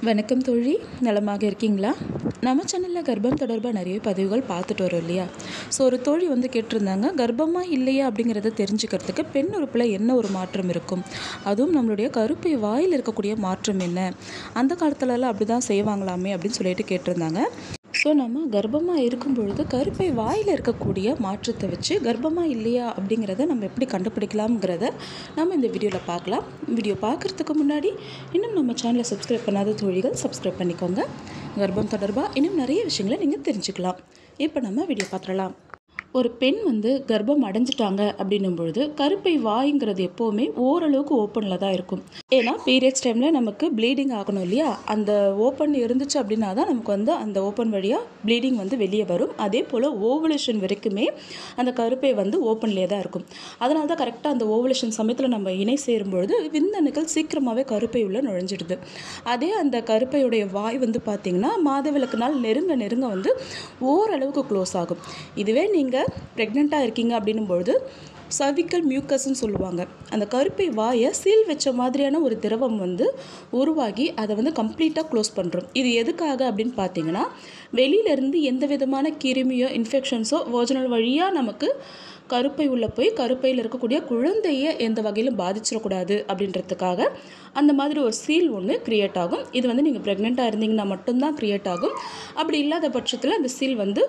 வணக்கம் தோழி நலமாக இருக்கீங்களா நம்ம சேனலில் கர்ப்பம் தொடர்பாக நிறைய பதிவுகள் பார்த்துட்டு வரோம் இல்லையா ஸோ ஒரு தோழி வந்து கேட்டிருந்தாங்க கர்ப்பமாக இல்லையா அப்படிங்கிறத தெரிஞ்சுக்கிறதுக்கு பெண் உறுப்பில் என்ன ஒரு மாற்றம் இருக்கும் அதுவும் நம்மளுடைய கருப்பை வாயில் இருக்கக்கூடிய மாற்றம் என்ன அந்த காலத்துலலாம் அப்படி தான் செய்வாங்களாமே அப்படின்னு சொல்லிட்டு கேட்டிருந்தாங்க ஸோ நம்ம கர்ப்பமாக இருக்கும் பொழுது கருப்பை வாயில் இருக்கக்கூடிய மாற்றத்தை வச்சு கர்ப்பமாக இல்லையா அப்படிங்கிறத நம்ம எப்படி கண்டுபிடிக்கலாம்ங்கிறத நம்ம இந்த வீடியோவில் பார்க்கலாம் வீடியோ பார்க்குறதுக்கு முன்னாடி இன்னும் நம்ம சேனலை சப்ஸ்கிரைப் பண்ணாத தோழிகள் சப்ஸ்கிரைப் பண்ணிக்கோங்க கர்ப்பம் தொடர்பாக இன்னும் நிறைய விஷயங்களை நீங்கள் தெரிஞ்சுக்கலாம் இப்போ நம்ம வீடியோ பார்த்துடலாம் ஒரு பெண் வந்து கர்ப்பம் அடைஞ்சிட்டாங்க அப்படின்னும் பொழுது கருப்பை வாய்ங்கிறது எப்போவுமே ஓரளவுக்கு ஓப்பனில் தான் இருக்கும் ஏன்னா பீரியட்ஸ் டைமில் நமக்கு ப்ளீடிங் ஆகணும் இல்லையா அந்த ஓப்பன் இருந்துச்சு அப்படின்னா தான் நமக்கு வந்து அந்த ஓப்பன் வழியாக ப்ளீடிங் வந்து வெளியே வரும் அதே போல் ஓவலேஷன் வரைக்குமே அந்த கருப்பை வந்து ஓப்பன்லேயே தான் இருக்கும் அதனால தான் கரெக்டாக அந்த ஓவலேஷன் சமயத்தில் நம்ம இணை சேரும் பொழுது விந்தணுக்கள் சீக்கிரமாகவே கருப்பை உள்ள நுழைஞ்சிடுது அதே அந்த கருப்பையுடைய வாய் வந்து பார்த்திங்கன்னா மாதவிலக்கு நாள் நெருங்க நெருங்க வந்து ஓரளவுக்கு க்ளோஸ் ஆகும் இதுவே நீங்கள் ப்ரெக்னெண்ட்டாக இருக்கீங்க அப்படின்னும் பொழுது சர்விக்கல் மியூக்கஸ்ன்னு சொல்லுவாங்க அந்த கருப்பை வாயை சீல் வச்ச மாதிரியான ஒரு திரவம் வந்து உருவாகி அதை வந்து கம்ப்ளீட்டாக க்ளோஸ் பண்ணுறோம் இது எதுக்காக அப்படின்னு பார்த்தீங்கன்னா வெளியிலேருந்து எந்த விதமான கிருமியோ இன்ஃபெக்ஷன்ஸோ ஓஜனல் வழியாக நமக்கு கருப்பை உள்ளே போய் கருப்பையில் இருக்கக்கூடிய குழந்தைய எந்த வகையிலும் பாதிச்சிடக்கூடாது அப்படின்றதுக்காக அந்த மாதிரி ஒரு சீல் ஒன்று க்ரியேட் ஆகும் இது வந்து நீங்கள் ப்ரெக்னெண்ட்டாக இருந்தீங்கன்னா மட்டும்தான் க்ரியேட் ஆகும் அப்படி இல்லாத பட்சத்தில் அந்த சீல் வந்து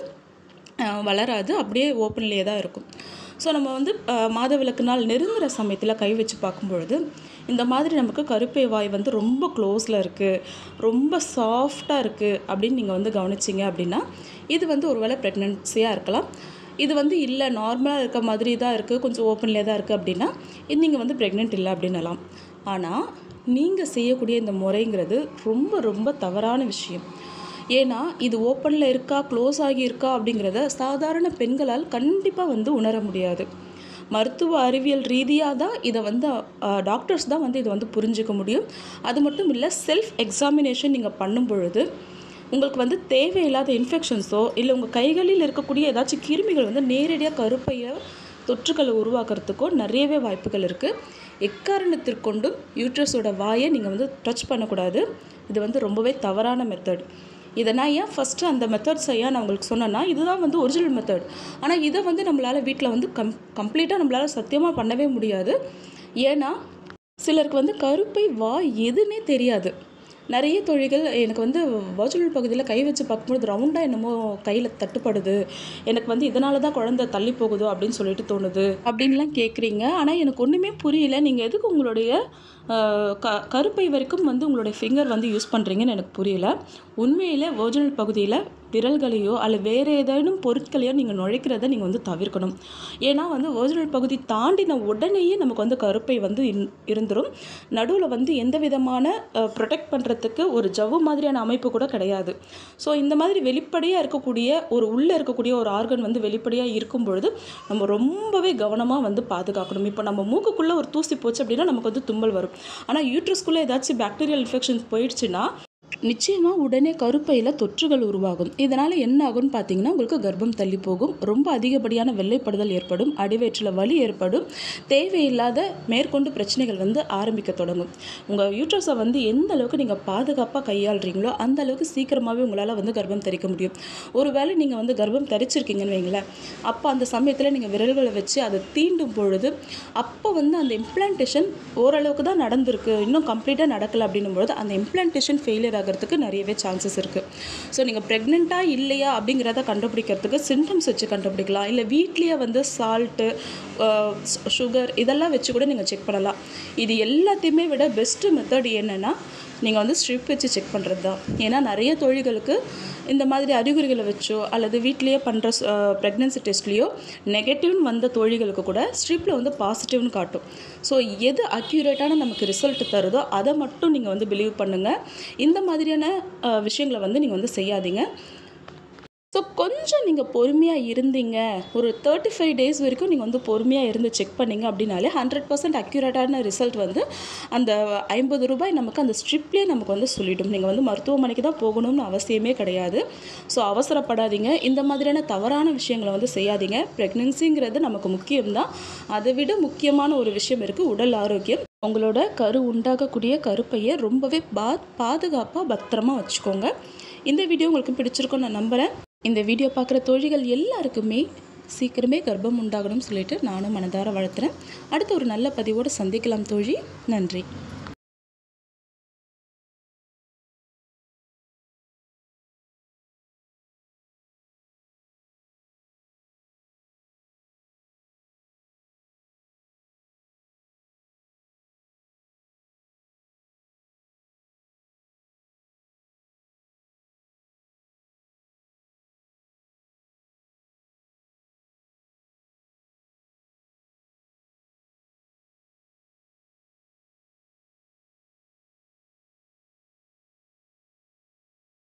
வளராது அப்படியே ஓப்பன்லேயே தான் இருக்கும் ஸோ நம்ம வந்து மாதவிலக்கு நாள் நெருங்குற சமயத்தில் கை வச்சு பார்க்கும்பொழுது இந்த மாதிரி நமக்கு கருப்பை வாய் வந்து ரொம்ப க்ளோஸில் இருக்குது ரொம்ப சாஃப்டாக இருக்குது அப்படின்னு நீங்கள் வந்து கவனிச்சிங்க அப்படின்னா இது வந்து ஒரு வேளை ப்ரெக்னென்சியாக இருக்கலாம் இது வந்து இல்லை நார்மலாக இருக்க மாதிரி தான் இருக்குது கொஞ்சம் ஓப்பன்லேயே தான் இருக்குது அப்படின்னா இது நீங்கள் வந்து ப்ரெக்னென்ட் இல்லை அப்படின்னலாம் ஆனால் நீங்கள் செய்யக்கூடிய இந்த முறைங்கிறது ரொம்ப ரொம்ப தவறான விஷயம் ஏன்னா இது ஓப்பனில் இருக்கா க்ளோஸ் ஆகி இருக்கா அப்படிங்கிறத சாதாரண பெண்களால் கண்டிப்பாக வந்து உணர முடியாது மருத்துவ அறிவியல் ரீதியாக தான் இதை வந்து டாக்டர்ஸ் தான் வந்து இதை வந்து புரிஞ்சிக்க முடியும் அது மட்டும் இல்லை செல்ஃப் எக்ஸாமினேஷன் நீங்கள் பண்ணும் பொழுது உங்களுக்கு வந்து தேவையில்லாத இன்ஃபெக்ஷன்ஸோ இல்லை உங்கள் கைகளில் இருக்கக்கூடிய ஏதாச்சும் கிருமிகள் வந்து நேரடியாக கருப்பையை தொற்றுக்களை உருவாக்குறதுக்கோ நிறையவே வாய்ப்புகள் இருக்குது எக்காரணத்திற்கொண்டும் யூட்ரஸோட வாயை நீங்கள் வந்து டச் பண்ணக்கூடாது இது வந்து ரொம்பவே தவறான மெத்தட் இதை நான் ஏன் ஃபஸ்ட்டு அந்த மெத்தட்ஸ் ஏன் நான் உங்களுக்கு சொன்னேன்னா இதுதான் வந்து ஒரிஜினல் மெத்தட் ஆனால் இதை வந்து நம்மளால் வீட்டில் வந்து கம் கம்ப்ளீட்டாக நம்மளால் சத்தியமாக பண்ணவே முடியாது ஏன்னா சிலருக்கு வந்து கருப்பை வா எதுன்னே தெரியாது நிறைய தொழில்கள் எனக்கு வந்து வர்ச்சுவல் பகுதியில் கை வச்சு பார்க்கும்போது ரவுண்டாக என்னமோ கையில் தட்டுப்படுது எனக்கு வந்து இதனால தான் குழந்தை தள்ளி போகுதோ அப்படின்னு சொல்லிட்டு தோணுது அப்படின்லாம் கேட்குறீங்க ஆனால் எனக்கு ஒன்றுமே புரியல நீங்கள் எதுக்கு உங்களுடைய க கருப்பை வரைக்கும் வந்து உங்களுடைய ஃபிங்கர் வந்து யூஸ் பண்ணுறீங்கன்னு எனக்கு புரியல உண்மையிலே ஒரிஜினல் பகுதியில் விரல்களையோ அல்ல வேறு ஏதேனும் பொருட்களையோ நீங்கள் நுழைக்கிறத நீங்கள் வந்து தவிர்க்கணும் ஏன்னா வந்து ஒரிஜினல் பகுதி தாண்டின உடனேயே நமக்கு வந்து கருப்பை வந்து இருந்துடும் நடுவில் வந்து எந்த விதமான ப்ரொடெக்ட் பண்ணுறதுக்கு ஒரு ஜவ்வு மாதிரியான அமைப்பு கூட கிடையாது ஸோ இந்த மாதிரி வெளிப்படையாக இருக்கக்கூடிய ஒரு உள்ளே இருக்கக்கூடிய ஒரு ஆர்கன் வந்து வெளிப்படையாக இருக்கும் பொழுது நம்ம ரொம்பவே கவனமாக வந்து பாதுகாக்கணும் இப்போ நம்ம மூக்குக்குள்ளே ஒரு தூசி போச்சு அப்படின்னா நமக்கு வந்து தும்மல் வரும் ஆனால் யூட்ரஸ்குள்ளே ஏதாச்சும் பாக்டீரியல் இன்ஃபெக்ஷன்ஸ் போயிடுச்சுன்னா நிச்சயமாக உடனே கருப்பையில் தொற்றுகள் உருவாகும் இதனால் என்ன ஆகும்னு பார்த்தீங்கன்னா உங்களுக்கு கர்ப்பம் தள்ளி போகும் ரொம்ப அதிகப்படியான வெள்ளைப்படுதல் ஏற்படும் அடிவயிற்றில் வலி ஏற்படும் தேவையில்லாத மேற்கொண்டு பிரச்சனைகள் வந்து ஆரம்பிக்க தொடங்கும் உங்கள் யூட்ரஸை வந்து எந்த அளவுக்கு நீங்கள் பாதுகாப்பாக கையாளுறீங்களோ அந்த அளவுக்கு சீக்கிரமாகவே உங்களால் வந்து கர்ப்பம் தரிக்க முடியும் ஒருவேளை நீங்கள் வந்து கர்ப்பம் தரிச்சிருக்கீங்கன்னு வைங்களேன் அப்போ அந்த சமயத்தில் நீங்கள் விரல்களை வச்சு அதை தீண்டும் பொழுது அப்போ வந்து அந்த இம்ப்ளான்டேஷன் ஓரளவுக்கு தான் நடந்திருக்கு இன்னும் கம்ப்ளீட்டாக நடக்கலை அப்படின்னும் பொழுது அந்த இம்ப்ளான்டேஷன் ஃபெயிலியர் ஆகிறதுக்கு நிறையவே சான்சஸ் இருக்குது ஸோ நீங்கள் ப்ரெக்னெண்ட்டாக இல்லையா அப்படிங்கிறத கண்டுபிடிக்கிறதுக்கு சிம்டம்ஸ் வச்சு கண்டுபிடிக்கலாம் இல்லை வீட்லேயே வந்து சால்ட்டு சுகர் இதெல்லாம் வச்சு கூட நீங்கள் செக் பண்ணலாம் இது எல்லாத்தையுமே விட பெஸ்ட்டு மெத்தட் என்னென்னா நீங்கள் வந்து ஸ்ட்ரிப் வச்சு செக் பண்ணுறது தான் ஏன்னா நிறைய தொழில்களுக்கு இந்த மாதிரி அறிகுறிகளை வச்சோ அல்லது வீட்லேயே பண்ணுற ப்ரெக்னென்சி டெஸ்ட்லேயோ நெகட்டிவ்னு வந்த தோழிகளுக்கு கூட ஸ்ட்ரிப்பில் வந்து பாசிட்டிவ்னு காட்டும் ஸோ எது அக்யூரேட்டான நமக்கு ரிசல்ட் தருதோ அதை மட்டும் நீங்கள் வந்து பிலீவ் பண்ணுங்கள் இந்த மாதிரியான விஷயங்களை வந்து நீங்கள் வந்து செய்யாதீங்க ஸோ கொஞ்சம் நீங்கள் பொறுமையாக இருந்தீங்க ஒரு தேர்ட்டி ஃபைவ் டேஸ் வரைக்கும் நீங்கள் வந்து பொறுமையாக இருந்து செக் பண்ணீங்க அப்படின்னாலே ஹண்ட்ரட் பர்சன்ட் அக்யூரேட்டான ரிசல்ட் வந்து அந்த ஐம்பது ரூபாய் நமக்கு அந்த ஸ்ட்ரிப்லேயே நமக்கு வந்து சொல்லிடும் நீங்கள் வந்து மருத்துவமனைக்கு தான் போகணும்னு அவசியமே கிடையாது ஸோ அவசரப்படாதீங்க இந்த மாதிரியான தவறான விஷயங்களை வந்து செய்யாதீங்க ப்ரெக்னென்சிங்கிறது நமக்கு முக்கியம்தான் அதை விட முக்கியமான ஒரு விஷயம் இருக்குது உடல் ஆரோக்கியம் உங்களோட கரு உண்டாகக்கூடிய கருப்பையை ரொம்பவே பா பாதுகாப்பாக பத்திரமா வச்சுக்கோங்க இந்த வீடியோ உங்களுக்கு பிடிச்சிருக்கும்னு நான் நம்புகிறேன் இந்த வீடியோ பார்க்குற தோழிகள் எல்லாருக்குமே சீக்கிரமே கர்ப்பம் உண்டாகணும்னு சொல்லிட்டு நானும் மனதார வளர்த்துறேன் அடுத்த ஒரு நல்ல பதிவோடு சந்திக்கலாம் தோழி நன்றி